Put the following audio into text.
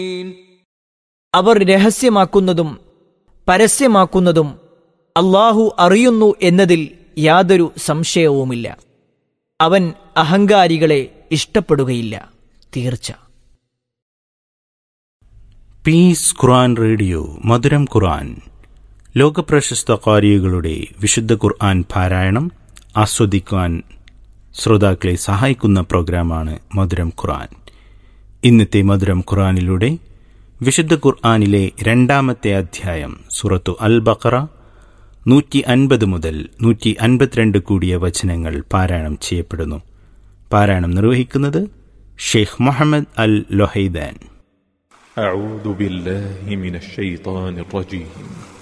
അവർ രഹസ്യമാക്കുന്നതും പരസ്യമാക്കുന്നതും അള്ളാഹു അറിയുന്നു എന്നതിൽ യാതൊരു സംശയവുമില്ല അവൻ അഹങ്കാരികളെ ഇഷ്ടപ്പെടുകയില്ല തീർച്ച പീസ് ഖുർആൻ റേഡിയോ മധുരം ഖുർആൻ ലോകപ്രശസ്ത കാരികളുടെ വിശുദ്ധ ഖുർആൻ പാരായണം ആസ്വദിക്കുവാൻ ശ്രോതാക്കളെ സഹായിക്കുന്ന പ്രോഗ്രാമാണ് മധുരം ഖുർആൻ ഇന്നത്തെ മധുരം ഖുർആനിലൂടെ വിശുദ്ധ ഖുർആനിലെ രണ്ടാമത്തെ അധ്യായം സുറത്തു അൽ ബഖറ നൂറ്റി അൻപത് മുതൽ നൂറ്റി അൻപത്തിരണ്ട് കൂടിയ വചനങ്ങൾ പാരായണം ചെയ്യപ്പെടുന്നു പാരായണം നിർവഹിക്കുന്നത് ഷെയ്ഖ് മുഹമ്മദ് അൽ ലൊഹൈദാൻ أعوذ بالله من الشيطان الرجيم